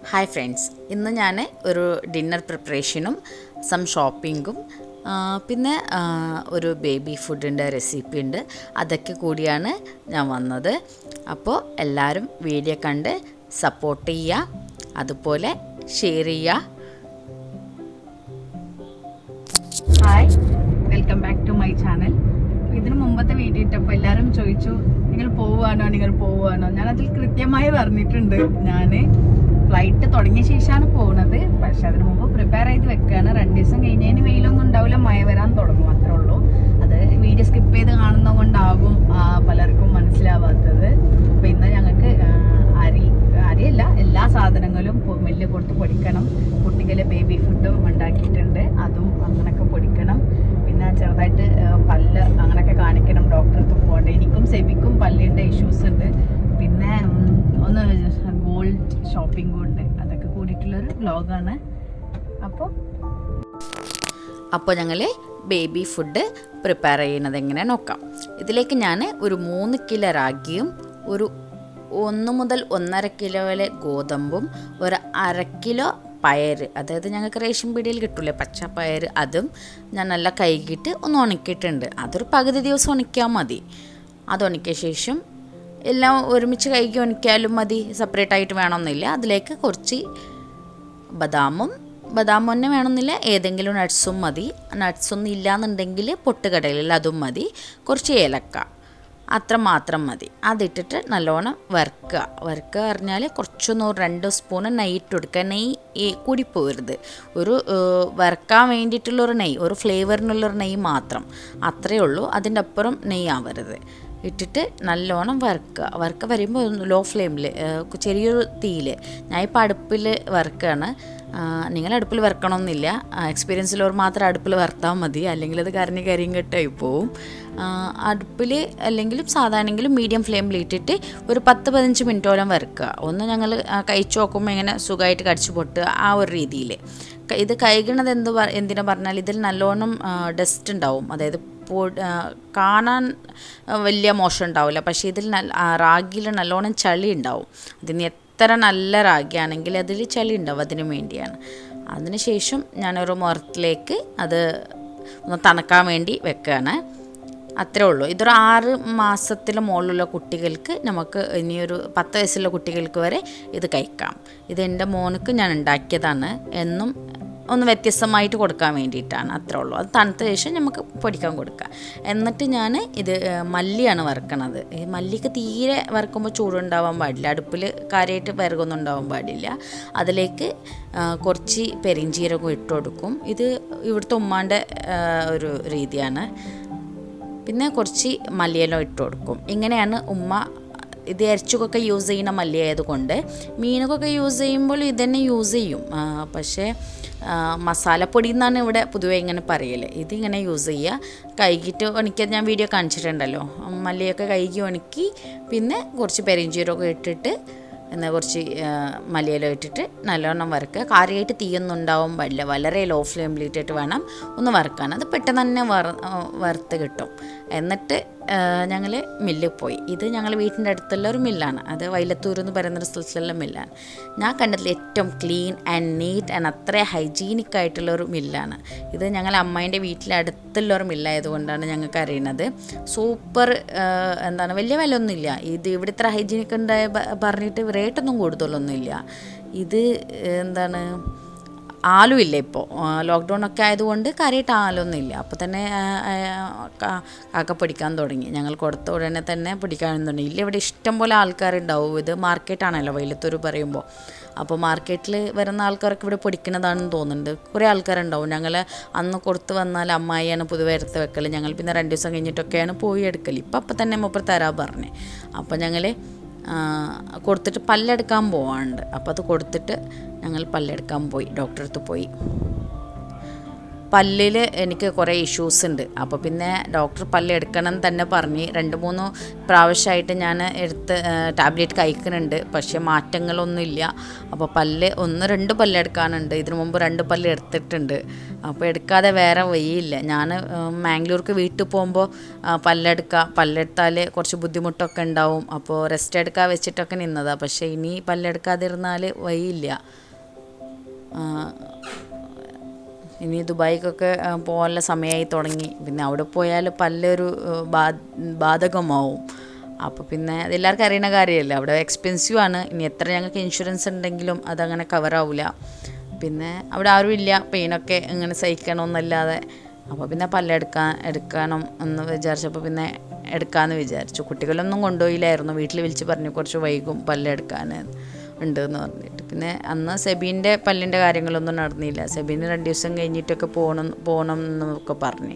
hi friends ഇന്ന് ഞാൻ ഒരു ഡിന്നർ പ്രിപ്പറേഷനും സം ഷോപ്പിങ്ങും ആ, പിന്നെ ആ, ഒരു ബേബി ഫുഡിൻ്റെ റെസിപ്പി ഉണ്ട് അതൊക്കെ കൂടിയാണ് ഞാൻ വന്നത് അപ്പോൾ എല്ലാവരും വീഡിയോ കണ്ട് സപ്പോർട്ട് ചെയ്യുക അതുപോലെ ഷെയർ ചെയ്യുക hi welcome back to my channel ഇതിന് മുമ്പത്തെ വീഡിയോ ഇട്ടപ്പോൾ എല്ലാവരും ചോദിച്ചു നിങ്ങൾ പോവുകയാണോ നിങ്ങൾ പോവുകയാണോ ഞാൻ അതിൽ കൃത്യമായി പറഞ്ഞിട്ടുണ്ട് ഞാൻ ഫ്ലൈറ്റ് തുടങ്ങിയ ശേഷമാണ് പോകുന്നത് പക്ഷെ അതിന് മുമ്പ് പ്രിപ്പയർ ചെയ്ത് വെക്കുകയാണ് രണ്ട് ദിവസം കഴിഞ്ഞതിന് വെയിലൊന്നും ഉണ്ടാവില്ല മഴ വരാൻ തുടങ്ങും അത്രേ ഉള്ളൂ അത് വീഡിയോ സ്കിപ്പ് ചെയ്ത് കാണുന്നത് കൊണ്ടാകും ആ, പലർക്കും മനസ്സിലാവാത്തത് അപ്പോൾ ഇന്ന് ഞങ്ങൾക്ക് ആ, അരി അരിയല്ല എല്ലാ സാധനങ്ങളും പൊ- മില്ല് കൊടുത്ത് പൊടിക്കണം കുട്ടികളെ ബേബി ഫുഡും ഉണ്ടാക്കിയിട്ടുണ്ട് അതും അങ്ങനെയൊക്കെ പൊടിക്കണം പിന്നെ ചെറുതായിട്ട് ആ, പല്ല് അങ്ങനെയൊക്കെ കാണിക്കണം ഡോക്ടർക്ക് പോകണ്ട എനിക്കും സെബിക്കും പല്ലിൻ്റെ ഇഷ്യൂസ് ഉണ്ട് പിന്നെ ഉം, ഒന്ന് ഗോൾഡ് ഷോപ്പിംഗും ഉണ്ട് അതൊക്കെ കൂടിയിട്ടുള്ളൊരു വ്ലോഗാണ് അപ്പോൾ അപ്പോൾ ഞങ്ങൾ ബേബി ഫുഡ് പ്രിപ്പയർ ചെയ്യുന്നത് എങ്ങനെ നോക്കാം ഇതിലേക്ക് ഞാൻ ഒരു മൂന്ന് കിലോ റാഗിയും ഒരു ഒന്ന് മുതൽ ഒന്നര കിലോയിലെ ഗോതമ്പും ഒരു അര കിലോ പയർ അതായത് ഞങ്ങൾക്ക് റേഷൻ പീടികയിൽ കിട്ടൂലേ പച്ച പയർ അതും ഞാൻ നല്ല കഴുകിയിട്ട് ഒന്ന് ഉണക്കിയിട്ടുണ്ട് അതൊരു പകുതി ദിവസം ഉണക്കിയാൽ മതി അത് ഉണക്കിയ ശേഷം എല്ലാം ഒരുമിച്ച് കഴുകി ഉണക്കിയാലും മതി സെപ്പറേറ്റ് ആയിട്ട് വേണമെന്നില്ല അതിലേക്ക് കുറച്ച് ബദാമും ബദാം തന്നെ വേണമെന്നില്ല ഏതെങ്കിലും നട്ട്സും മതി നട്ട്സൊന്നും ഇല്ലാന്നുണ്ടെങ്കിൽ പൊട്ടുകടലിൽ അതും മതി കുറച്ച് ഏലക്ക അത്ര മാത്രം മതി അതിട്ടിട്ട് നല്ലോണം വറുക്കുക വറുക്കുക പറഞ്ഞാൽ കുറച്ചൊന്ന് ഒരു രണ്ട് സ്പൂണ് നെയ്യ് ഇട്ട് കൊടുക്കുക നെയ്യ് ഈ കൂടി പോരുത് ഒരു ഏഹ്, വറുക്കാൻ വേണ്ടിയിട്ടുള്ളൊരു നെയ്യ് ഒരു ഫ്ലേവറിനുള്ളൊരു നെയ്യ് മാത്രം അത്രയേ ഉള്ളൂ അതിൻ്റെ അപ്പുറം നെയ്യ് ആവരുത് ഇട്ടിട്ട് നല്ലോണം വറുക്കുക വറുക്ക വരുമ്പോൾ ലോ ഫ്ലെയിമിൽ ചെറിയൊരു തീയിൽ ഞാൻ ഇപ്പോൾ അടുപ്പിൽ വറുക്കുകയാണ് നിങ്ങൾ അടുപ്പിൽ വറുക്കണമെന്നില്ല എക്സ്പീരിയൻസിലവർ മാത്രം അടുപ്പിൽ വറുത്താൽ മതി അല്ലെങ്കിൽ അത് കരഞ്ഞ് കരിയും കെട്ടായി പോവും അടുപ്പിൽ അല്ലെങ്കിലും സാധാരണെങ്കിലും മീഡിയം ഫ്ലെയിമിൽ ഇട്ടിട്ട് ഒരു പത്ത് പതിനഞ്ച് മിനിറ്റോളം വറുക്കുക ഒന്ന് ഞങ്ങൾ കഴിച്ചു നോക്കുമ്പോൾ ഇങ്ങനെ സുഖമായിട്ട് കടിച്ചു പൊട്ടുക ആ ഒരു രീതിയിൽ ഇത് കഴുകണത് എന്ത് പ- എന്തിനാ പറഞ്ഞാൽ ഇതിൽ നല്ലോണം ഡസ്റ്റ് ഉണ്ടാവും അതായത് പൊ- ആ, കാണാൻ ആ, വലിയ മോശം ഉണ്ടാവില്ല പക്ഷേ ഇതിൽ നല്ല ആ, റാഗിയിൽ നല്ലോണം ചളി ഉണ്ടാവും അതിന് എത്ര നല്ല റാഗിയാണെങ്കിൽ അതിൽ ചളി ഉണ്ടാവും അതിന് വേണ്ടിയാണ് അതിനുശേഷം ഞാനൊരു മുറത്തിലേക്ക് അത് ഒന്ന് തണുക്കാൻ വേണ്ടി വെക്കുകയാണ് അത്രേ ഉള്ളൂ ഇതൊരു ആറ് മാസത്തിന് മുകളിലുള്ള കുട്ടികൾക്ക് നമുക്ക് ഇനിയൊരു പത്ത് വയസ്സുള്ള കുട്ടികൾക്ക് വരെ ഇത് കഴിക്കാം ഇത് എൻ്റെ മോനക്ക് ഞാൻ ഉണ്ടാക്കിയതാണ് എന്നും ഒന്ന് വ്യത്യസ്തമായിട്ട് കൊടുക്കാൻ വേണ്ടിയിട്ടാണ് അത്രേ ഉള്ളൂ അത് തണുത്ത ശേഷം നമുക്ക് പൊടിക്കാൻ കൊടുക്കാം എന്നിട്ട് ഞാൻ ഇത് ഏഹ്, മല്ലിയാണ് വറുക്കണത് ഈ മല്ലിക്ക് തീരെ വറുക്കുമ്പോൾ ചൂടുണ്ടാവാൻ പാടില്ല അടുപ്പിൽ കാര്യമായിട്ട് വിറകൊന്നും ഉണ്ടാവാൻ പാടില്ല അതിലേക്ക് ആ, കുറച്ച് പെരിഞ്ചീരകം ഇട്ട് കൊടുക്കും ഇത് ഇവിടുത്തെ ഉമ്മാൻ്റെ ആ, ഒരു രീതിയാണ് പിന്നെ കുറച്ച് മല്ലിയില ഇട്ട് കൊടുക്കും ഇങ്ങനെയാണ് ഉമ്മ ഇത് ഇറച്ചിക്കൊക്കെ യൂസ് ചെയ്യുന്ന മല്ലി ആയതുകൊണ്ട് മീനൊക്കെ യൂസ് ചെയ്യുമ്പോൾ ഇതന്നെ യൂസ് ചെയ്യും ആ, പക്ഷേ ആ, മസാലപ്പൊടി എന്നാണ് ഇവിടെ പൊതുവെ ഇങ്ങനെ പറയൽ ഇതിങ്ങനെ യൂസ് ചെയ്യുക കഴുകിയിട്ട് ഉണക്കിയത് ഞാൻ വീഡിയോ കാണിച്ചിട്ടുണ്ടല്ലോ മല്ലിയൊക്കെ കഴുകി ഉണക്കി പിന്നെ കുറച്ച് പെരിഞ്ചീരമൊക്കെ ഇട്ടിട്ട് എന്നാൽ കുറച്ച് ആ, മല്ലിയില ഇട്ടിട്ട് നല്ലോണം വറുക്കുക കാര്യമായിട്ട് തീയൊന്നും ഉണ്ടാവാൻ പാടില്ല വളരെ ലോ ഫ്ലെയിമിൽ ഇട്ടിട്ട് വേണം ഒന്ന് വറുക്കാൻ അത് പെട്ടെന്ന് തന്നെ വറ ആ, വറുത്ത് കിട്ടും എന്നിട്ട് ഞങ്ങൾ മില്ലിൽ പോയി ഇത് ഞങ്ങൾ വീട്ടിൻ്റെ അടുത്തുള്ള ഒരു മില്ലാണ് അത് വൈലത്തൂർ എന്ന് പറയുന്ന ഒരു സ്ഥലത്തുള്ള മില്ലാണ് ഞാൻ കണ്ടതിൽ ഏറ്റവും ക്ലീൻ ആൻഡ് നീറ്റ് ആൻഡ് അത്ര ഹൈജീനിക് ആയിട്ടുള്ള ഒരു മില്ലാണ് ഇത് ഞങ്ങൾ അമ്മേൻ്റെ വീട്ടിലെ അടുത്തുള്ള ഒരു മില്ലായതുകൊണ്ടാണ് ഞങ്ങൾക്ക് അറിയുന്നത് സൂപ്പർ എന്താണ് വലിയ വില ഒന്നുമില്ല ഇത് ഇവിടെ ഇത്ര ഹൈജീനിക് ഉണ്ടായ പ- പറഞ്ഞിട്ട് റേറ്റൊന്നും കൂടുതലൊന്നുമില്ല ഇത് എന്താണ് ആലും ഇല്ല ഇപ്പോൾ ലോക്ക്ഡൗൺ ഒക്കെ ആയതുകൊണ്ട് കാര്യമായിട്ട് ആലൊന്നും ഇല്ല അപ്പോൾ തന്നെ ആ, ആ, കാ- കാക്ക പിടിക്കാൻ തുടങ്ങി ഞങ്ങൾ കൊടുത്ത ഉടനെ തന്നെ പിടിക്കാൻ തുടങ്ങി ഇല്ല ഇവിടെ ഇഷ്ടം പോലെ ആൾക്കാരുണ്ടാവും ഇത് മാർക്കറ്റാണല്ലോ വൈലത്തൂർ പറയുമ്പോൾ അപ്പോൾ മാർക്കറ്റിൽ വരുന്ന ആൾക്കാരൊക്കെ ഇവിടെ പിടിക്കുന്നതാണെന്ന് തോന്നുന്നുണ്ട് കുറേ ആൾക്കാരുണ്ടാവും ഞങ്ങൾ അന്ന് കൊടുത്ത് വന്നാൽ അമ്മായിയാണ് പൊതുവെ എടുത്ത് വെക്കൽ ഞങ്ങൾ പിന്നെ രണ്ട് ദിവസം കഴിഞ്ഞിട്ടൊക്കെയാണ് പോയി എടുക്കൽ ഇപ്പം അപ്പം തന്നെ മൂപ്പർ തരാൻ പറഞ്ഞേ അപ്പോൾ ഞങ്ങൾ ആ, കൊടുത്തിട്ട് പല്ലെടുക്കാൻ പോവാണ്ട് അപ്പോൾ അത് കൊടുത്തിട്ട് ഞങ്ങൾ പല്ലെടുക്കാൻ പോയി ഡോക്ടറെ അടുത്ത് പോയി പല്ലിൽ എനിക്ക് കുറേ ഇഷ്യൂസ് ഉണ്ട് അപ്പോൾ പിന്നെ ഡോക്ടർ പല്ല് എടുക്കണം എന്ന് തന്നെ പറഞ്ഞ് രണ്ട് മൂന്ന് പ്രാവശ്യമായിട്ട് ഞാൻ എടുത്ത് ടാബ്ലറ്റ് കഴിക്കുന്നുണ്ട് പക്ഷേ മാറ്റങ്ങളൊന്നുമില്ല അപ്പോൾ പല്ല് ഒന്ന് രണ്ട് പല്ല് എടുക്കാനുണ്ട് ഇതിനു മുമ്പ് രണ്ട് പല്ല് എടുത്തിട്ടുണ്ട് അപ്പോൾ എടുക്കാതെ വേറെ വഴിയില്ല ഞാൻ മാംഗ്ലൂർക്ക് വീട്ടിൽ പോകുമ്പോൾ പല്ലെടുക്കുക പല്ലെടുത്താൽ കുറച്ച് ബുദ്ധിമുട്ടൊക്കെ ഉണ്ടാവും അപ്പോൾ റെസ്റ്റ് എടുക്കാൻ വെച്ചിട്ടൊക്കെ നിന്നതാണ് പക്ഷേ ഇനി പല്ലെടുക്കാതിരുന്നാൽ വഴിയില്ല ആ, ഇനി ദുബായിക്കൊക്കെ ആ, പോകാനുള്ള സമയമായി തുടങ്ങി പിന്നെ അവിടെ പോയാൽ പല്ലൊരു ആ, ബാ- ബാധകമാവും അപ്പോൾ പിന്നെ അതെല്ലാവർക്കും അറിയുന്ന കാര്യമല്ലേ അവിടെ എക്സ്പെൻസീവ് ആണ് ഇനി എത്ര ഞങ്ങൾക്ക് ഇൻഷുറൻസ് ഉണ്ടെങ്കിലും അതങ്ങനെ കവറാവില്ല പിന്നെ അവിടെ ആരും ഇല്ല പെയിനൊക്കെ ഇങ്ങനെ സഹിക്കണമെന്നല്ലാതെ അപ്പോൾ പിന്നെ പല്ലെടുക്കാൻ എടുക്കണം എന്ന് വിചാരിച്ചപ്പോൾ പിന്നെ എടുക്കാമെന്ന് വിചാരിച്ചു കുട്ടികളൊന്നും കൊണ്ടുപോയില്ലായിരുന്നു വീട്ടിൽ വിളിച്ച് പറഞ്ഞു കുറച്ച് വൈകും പല്ലെടുക്കാൻ ഉണ്ട് എന്ന് പറഞ്ഞിട്ട് പിന്നെ അന്ന് സെബീൻ്റെ പല്ലിൻ്റെ കാര്യങ്ങളൊന്നും നടന്നില്ല സെബീന് രണ്ട് ദിവസം കഴിഞ്ഞിട്ടൊക്കെ പോകണം പോകണം എന്നൊക്കെ പറഞ്ഞു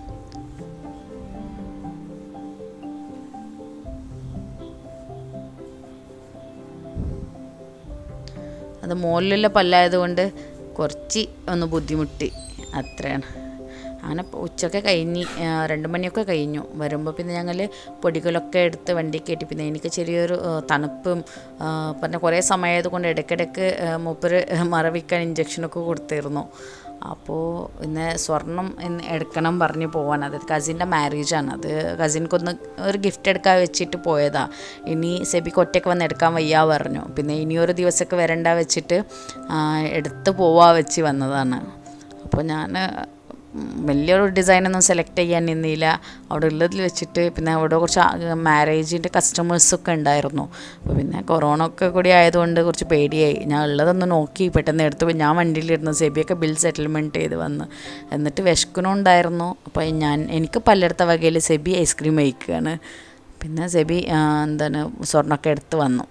അത് മുകളിലുള്ള പല്ലായതുകൊണ്ട് കുറച്ച് ഒന്ന് ബുദ്ധിമുട്ടി അത്രയാണ് അങ്ങനെ ഇപ്പൊ ഉച്ചയൊക്കെ കഴിഞ്ഞ് ആ, രണ്ട് മണിയൊക്കെ കഴിഞ്ഞു വരുമ്പോൾ പിന്നെ ഞങ്ങൾ പൊടികളൊക്കെ എടുത്ത് വണ്ടി കയറ്റി പിന്നെ എനിക്ക് ചെറിയൊരു ആ, തണുപ്പും ആ, പറഞ്ഞ കുറേ സമയമായത് കൊണ്ട് ഇടയ്ക്കിടയ്ക്ക് ആ, മൂപ്പര് മറവിക്കാൻ ഇഞ്ചക്ഷനൊക്കെ കൊടുത്തിരുന്നു അപ്പോൾ ഇന്ന് സ്വർണം ഇന്ന് എടുക്കണം പറഞ്ഞ് പോവാൻ അത് കസിൻ്റെ മാരേജാണ് അത് കസിൻക്കൊന്ന് ഒരു ഗിഫ്റ്റ് എടുക്കാൻ വെച്ചിട്ട് പോയതാ ഇനി സെബിക്ക് ഒറ്റയ്ക്ക് വന്ന് എടുക്കാൻ വയ്യ പറഞ്ഞു പിന്നെ ഇനിയൊരു ദിവസമൊക്കെ വരണ്ട വെച്ചിട്ട് ആ, എടുത്ത് പോവാ വെച്ച് വന്നതാണ് അപ്പോൾ ഞാൻ വലിയൊരു ഡിസൈനൊന്നും സെലക്ട് ചെയ്യാൻ നിന്നില്ല അവിടെ ഉള്ളതിൽ വെച്ചിട്ട് പിന്നെ അവിടെ കുറച്ച് മാരേജിൻ്റെ കസ്റ്റമേഴ്സൊക്കെ ഉണ്ടായിരുന്നു അപ്പോൾ പിന്നെ കൊറോണ ഒക്കെ കൂടി ആയതുകൊണ്ട് കുറച്ച് പേടിയായി ഞാൻ ഉള്ളതൊന്ന് നോക്കി പെട്ടെന്ന് എടുത്തു പോയി ഞാൻ വണ്ടിയിലിരുന്നു സെബിയൊക്കെ ബിൽ സെറ്റിൽമെൻറ്റ് ചെയ്ത് വന്ന് എന്നിട്ട് വിശക്കണുണ്ടായിരുന്നു അപ്പോൾ ഞാൻ എനിക്ക് പല്ലെടുത്ത വകയിൽ സെബി ഐസ്ക്രീം കഴിക്കുകയാണ് പിന്നെ സെബി ആ, എന്താണ് സ്വർണ്ണമൊക്കെ എടുത്ത് വന്നു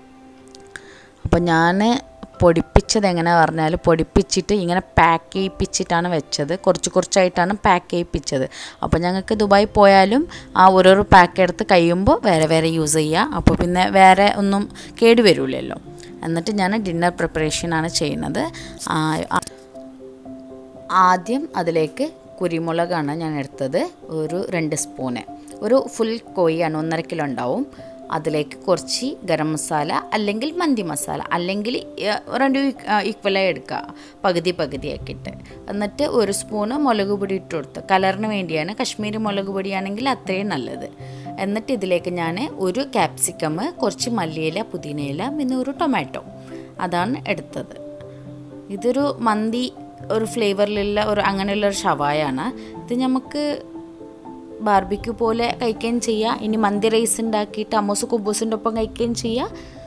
അപ്പോൾ ഞാൻ പൊടിപ്പിച്ചത് എങ്ങനെ പറഞ്ഞാൽ പൊടിപ്പിച്ചിട്ട് ഇങ്ങനെ പാക്ക് ചെയ്യിപ്പിച്ചിട്ടാണ് വെച്ചത് കുറച്ച് കുറച്ചായിട്ടാണ് പാക്ക് ചെയ്യിപ്പിച്ചത് അപ്പോൾ ഞങ്ങൾക്ക് ദുബായി പോയാലും ആ ഓരോരോ പാക്ക് എടുത്ത് കഴിയുമ്പോൾ വേറെ വേറെ യൂസ് ചെയ്യുക അപ്പോൾ പിന്നെ വേറെ ഒന്നും കേടുവരില്ലല്ലോ എന്നിട്ട് ഞാൻ ഡിന്നർ പ്രിപ്പറേഷനാണ് ചെയ്യുന്നത് ആ, ആ- ആദ്യം അതിലേക്ക് കുരുമുളകാണ് ഞാൻ എടുത്തത് ഒരു രണ്ട് സ്പൂണ് ഒരു ഫുൾ കോഴിയാണ് ഒന്നര കിലോ ഉണ്ടാവും അതിലേക്ക് കുറച്ച് ഗരം മസാല അല്ലെങ്കിൽ മന്തി മസാല അല്ലെങ്കിൽ ഏഹ്, രണ്ടും ഈക്വലായി എടുക്കുക പകുതി പകുതിയാക്കിയിട്ട് എന്നിട്ട് ഒരു സ്പൂണ് മുളക് പൊടി ഇട്ട് കൊടുത്ത് കളറിന് വേണ്ടിയാണ് കശ്മീരി മുളക് പൊടിയാണെങ്കിൽ അത്രയും നല്ലത് എന്നിട്ട് ഇതിലേക്ക് ഞാൻ ഒരു ക്യാപ്സിക്കം കുറച്ച് മല്ലിയില പുതിനയില പിന്നെ ഒരു ടൊമാറ്റോ അതാണ് എടുത്തത് ഇതൊരു മന്തി ഒരു ഫ്ലേവറിലുള്ള ഒരു അങ്ങനെയുള്ള ഒരു ഷവായാണ് ഇത് നമുക്ക് ബാർബിക്യൂ പോലെ കഴിക്കുകയും ചെയ്യാം ഇനി മന്തി റൈസ് ഉണ്ടാക്കിയിട്ട് അമ്മൂസ് കുബൂസിൻ്റെ ഒപ്പം കഴിക്കുകയും ചെയ്യാം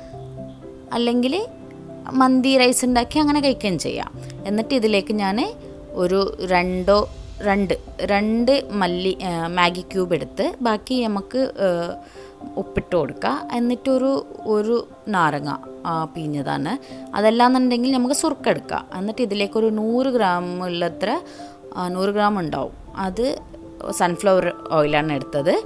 അല്ലെങ്കിൽ മന്തി റൈസ് ഉണ്ടാക്കി അങ്ങനെ കഴിക്കുകയും ചെയ്യാം എന്നിട്ട് ഇതിലേക്ക് ഞാൻ ഒരു രണ്ടോ രണ്ട് രണ്ട് മല്ലി ആ, മാഗി ക്യൂബ് എടുത്ത് ബാക്കി നമുക്ക് ആ, ഉപ്പിട്ട് കൊടുക്കുക എന്നിട്ടൊരു ഒരു നാരങ്ങ ആ, പിഴിഞ്ഞതാണ് അതല്ലാന്നുണ്ടെങ്കിൽ നമുക്ക് സുർക്ക എടുക്കാം എന്നിട്ട് ഇതിലേക്ക് ഒരു നൂറ് ഗ്രാം ഉള്ളത്ര ആ, നൂറ് ഗ്രാം ഉണ്ടാവും അത് സൺഫ്ലവർ ഓയിലാണ് എടുത്തത്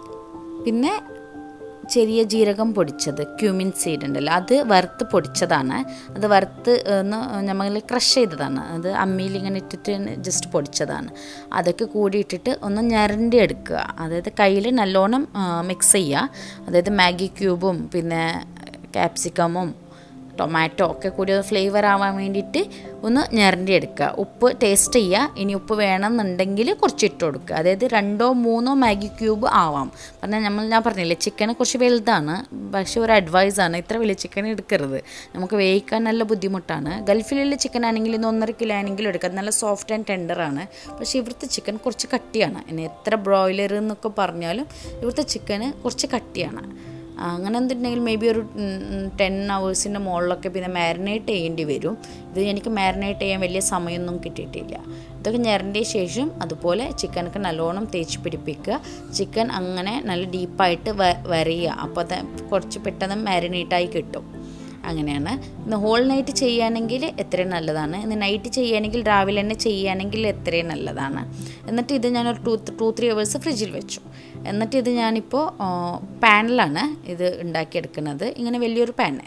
പിന്നെ ചെറിയ ജീരകം പൊടിച്ചത് ക്യൂമിൻ സീഡ് ഉണ്ടല്ലോ അത് വറുത്ത് പൊടിച്ചതാണ് അത് വറുത്ത് ഒന്ന് നമ്മൾ ക്രഷ് ചെയ്തതാണ് അത് അമ്മിയിൽ ഇങ്ങനെ ഇട്ടിട്ട് ജസ്റ്റ് പൊടിച്ചതാണ് അതൊക്കെ കൂടി ഇട്ടിട്ട് ഒന്ന് ഞരണ്ടി എടുക്കുക അതായത് കയ്യിൽ നല്ലോണം മിക്സ് ചെയ്യുക അതായത് മാഗി ക്യൂബും പിന്നെ ക്യാപ്സിക്കമും ടൊമാറ്റോ ഒക്കെ കൂടി ഫ്ലേവർ ആവാൻ വേണ്ടിയിട്ട് ഒന്ന് ഞരണ്ടി എടുക്കുക ഉപ്പ് ടേസ്റ്റ് ചെയ്യുക ഇനി ഉപ്പ് വേണമെന്നുണ്ടെങ്കിൽ കുറച്ച് ഇട്ട് കൊടുക്കുക അതായത് രണ്ടോ മൂന്നോ മാഗി ക്യൂബ് ആവാം പറഞ്ഞാൽ നമ്മൾ ഞാൻ പറഞ്ഞില്ലേ ചിക്കൻ കുറച്ച് വലുതാണ് പക്ഷേ ഒരു അഡ്വൈസാണ് ഇത്ര വലിയ ചിക്കൻ എടുക്കരുത് നമുക്ക് വേവിക്കാൻ നല്ല ബുദ്ധിമുട്ടാണ് ഗൾഫിലുള്ള ചിക്കൻ ആണെങ്കിൽ ഇന്ന് ഒന്നര കിലോ ആണെങ്കിലും എടുക്കാം നല്ല സോഫ്റ്റ് ആൻഡ് ടെൻഡറാണ് പക്ഷേ ഇവിടുത്തെ ചിക്കൻ കുറച്ച് കട്ടിയാണ് ഇനി എത്ര ബ്രോയിലർ എന്നൊക്കെ പറഞ്ഞാലും ഇവിടുത്തെ ചിക്കന് കുറച്ച് കട്ടിയാണ് അങ്ങനെ എന്തുണ്ടെങ്കിൽ മേ ബി ഒരു ടെൻ അവേഴ്സിൻ്റെ മുകളിലൊക്കെ പിന്നെ മാരിനേറ്റ് ചെയ്യേണ്ടി വരും ഇത് എനിക്ക് മാരിനേറ്റ് ചെയ്യാൻ വലിയ സമയമൊന്നും കിട്ടിയിട്ടില്ല ഇതൊക്കെ ഞരണ്ടിയ ശേഷം അതുപോലെ ചിക്കനൊക്കെ നല്ലോണം തേച്ച് പിടിപ്പിക്കുക ചിക്കൻ അങ്ങനെ നല്ല ഡീപ്പായിട്ട് വ വരയുക അപ്പോൾ അത് കുറച്ച് പെട്ടെന്ന് മാരിനേറ്റായി കിട്ടും അങ്ങനെയാണ് ഇന്ന് ഹോൾ നൈറ്റ് ചെയ്യുകയാണെങ്കിൽ എത്രയും നല്ലതാണ് ഇന്ന് നൈറ്റ് ചെയ്യുകയാണെങ്കിൽ രാവിലെ തന്നെ ചെയ്യുകയാണെങ്കിൽ എത്രയും നല്ലതാണ് എന്നിട്ട് ഇത് ഞാനൊരു ടു ടു ത്രീ അവേഴ്സ് ഫ്രിഡ്ജിൽ വെച്ചു എന്നിട്ട് ഇത് ഞാനിപ്പോൾ പാനിലാണ് ഇത് ഉണ്ടാക്കിയെടുക്കുന്നത് ഇങ്ങനെ വലിയൊരു പാന്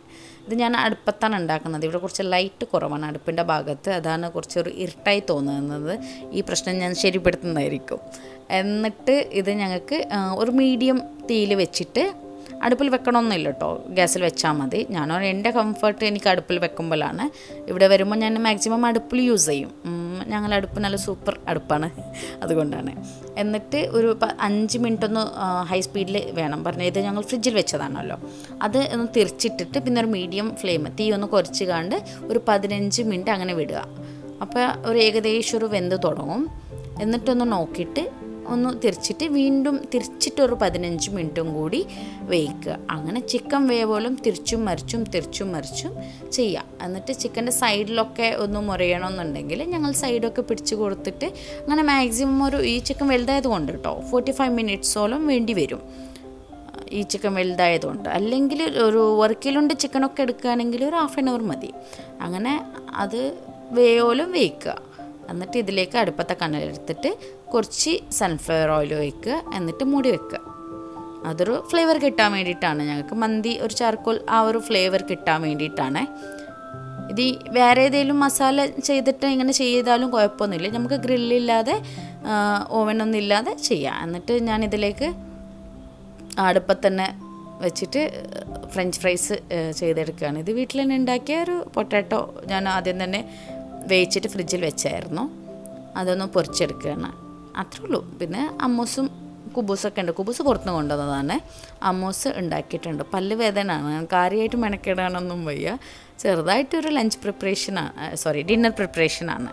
ഇത് ഞാൻ അടുപ്പത്താണ് ഉണ്ടാക്കുന്നത് ഇവിടെ കുറച്ച് ലൈറ്റ് കുറവാണ് അടുപ്പിൻ്റെ ഭാഗത്ത് അതാണ് കുറച്ചൊരു ഇരുട്ടായി തോന്നുന്നത് ഈ പ്രശ്നം ഞാൻ ശരിപ്പെടുത്തുന്നതായിരിക്കും എന്നിട്ട് ഇത് ഞങ്ങൾക്ക് ആ, ഒരു മീഡിയം തീയിൽ വെച്ചിട്ട് അടുപ്പിൽ വെക്കണമെന്നില്ല കേട്ടോ ഗ്യാസിൽ വെച്ചാൽ മതി ഞാനോ എൻ്റെ കംഫർട്ട് എനിക്ക് അടുപ്പിൽ വെക്കുമ്പോഴാണ് ഇവിടെ വരുമ്പോൾ ഞാൻ മാക്സിമം അടുപ്പിൽ യൂസ് ചെയ്യും ഉം, ഞങ്ങൾ അടുപ്പ് നല്ല സൂപ്പർ അടുപ്പാണ് അതുകൊണ്ടാണ് എന്നിട്ട് ഒരു പ- അഞ്ച് മിനിറ്റ് ഒന്ന് ഹൈ സ്പീഡിൽ വേണം പറഞ്ഞാൽ ഇത് ഞങ്ങൾ ഫ്രിഡ്ജിൽ വെച്ചതാണല്ലോ അത് ഒന്ന് തിരിച്ചിട്ടിട്ട് പിന്നെ ഒരു മീഡിയം ഫ്ലെയിം തീ ഒന്ന് കുറച്ച് കാണ്ട് ഒരു പതിനഞ്ച് മിനിറ്റ് അങ്ങനെ വിടുക അപ്പോൾ ഒരു ഏകദേശം ഒരു വെന്ത് തുടങ്ങും എന്നിട്ടൊന്ന് നോക്കിയിട്ട് ഒന്ന് തിരിച്ചിട്ട് വീണ്ടും തിരിച്ചിട്ടൊരു പതിനഞ്ച് മിനിറ്റും കൂടി വേവിക്കുക അങ്ങനെ ചിക്കൻ വേവോലും തിരിച്ചും മറിച്ചും തിരിച്ചും മറിച്ചും ചെയ്യാം എന്നിട്ട് ചിക്കൻ്റെ സൈഡിലൊക്കെ ഒന്ന് മുറിയണമെന്നുണ്ടെങ്കിൽ ഞങ്ങൾ സൈഡൊക്കെ പിടിച്ച് കൊടുത്തിട്ട് അങ്ങനെ മാക്സിമം ഒരു ഈ ചിക്കൻ വലുതായത് കൊണ്ട് കേട്ടോ ഫോർട്ടി ഫൈവ് മിനിറ്റ്സോളം വേണ്ടി വരും ഈ ചിക്കൻ വലുതായതുകൊണ്ട് അല്ലെങ്കിൽ ഒരു ഒരു കിലോൻ്റെ ചിക്കനൊക്കെ എടുക്കുകയാണെങ്കിൽ ഒരു ഹാഫ് ആൻ അവർ മതി അങ്ങനെ അത് വേയോലും വേവിക്കുക എന്നിട്ട് ഇതിലേക്ക് അടുപ്പത്തെ കനലെടുത്തിട്ട് കുറച്ച് സൺഫ്ലവർ ഓയിൽ ഒഴിക്കുക എന്നിട്ട് മൂടി വെക്കുക അതൊരു ഫ്ലേവർ കിട്ടാൻ വേണ്ടിയിട്ടാണ് ഞങ്ങൾക്ക് മന്തി ഒരു ചാർക്കോൾ ആ ഒരു ഫ്ലേവർ കിട്ടാൻ വേണ്ടിയിട്ടാണ് ഇത് ഈ വേറെ ഏതെങ്കിലും മസാല ചെയ്തിട്ട് ഇങ്ങനെ ചെയ്താലും കുഴപ്പമൊന്നുമില്ല നമുക്ക് ഗ്രില്ലില്ലാതെ ഓവനൊന്നും ഇല്ലാതെ ചെയ്യാം എന്നിട്ട് ഞാൻ ഇതിലേക്ക് അടുപ്പത്ത് തന്നെ വെച്ചിട്ട് ഫ്രഞ്ച് ഫ്രൈസ് ചെയ്തെടുക്കുകയാണ് ഇത് വീട്ടിൽ തന്നെ ഉണ്ടാക്കിയ ഒരു പൊട്ടാറ്റോ ഞാൻ ആദ്യം തന്നെ വേവിച്ചിട്ട് ഫ്രിഡ്ജിൽ വെച്ചായിരുന്നു അതൊന്ന് പൊരിച്ചെടുക്കുകയാണ് അത്രേ ഉള്ളൂ പിന്നെ അമ്മൂസും കുബൂസൊക്കെ ഉണ്ട് കുബൂസ് പുറത്തുനിന്ന് കൊണ്ടുവന്നതാണ് അമ്മൂസ് ഉണ്ടാക്കിയിട്ടുണ്ട് പല്ല് വേദനയാണ് കാര്യമായിട്ട് മെനക്കെടാനൊന്നും വയ്യ ചെറുതായിട്ടൊരു ലഞ്ച് പ്രിപ്പറേഷനാണ് സോറി ഡിന്നർ പ്രിപ്പറേഷനാണ്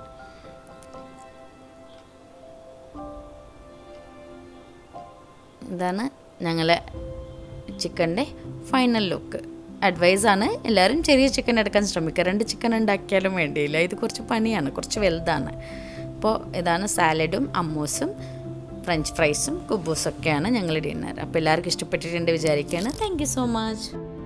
ഇതാണ് ഞങ്ങളെ ചിക്കൻ്റെ ഫൈനൽ ലുക്ക് അഡ്വൈസാണ് എല്ലാവരും ചെറിയ ചിക്കൻ എടുക്കാൻ ശ്രമിക്കുക രണ്ട് ചിക്കൻ ഉണ്ടാക്കിയാലും വേണ്ടിയില്ല ഇത് കുറച്ച് പണിയാണ് കുറച്ച് വലുതാണ് അപ്പോൾ ഇതാണ് സാലഡും അമ്മൂസും ഫ്രഞ്ച് ഫ്രൈസും കുബൂസൊക്കെയാണ് ഞങ്ങൾ ഡിന്നർ അപ്പോൾ എല്ലാവർക്കും ഇഷ്ടപ്പെട്ടിട്ടുണ്ട് വിചാരിക്കുകയാണ് താങ്ക് യു സോ മച്ച്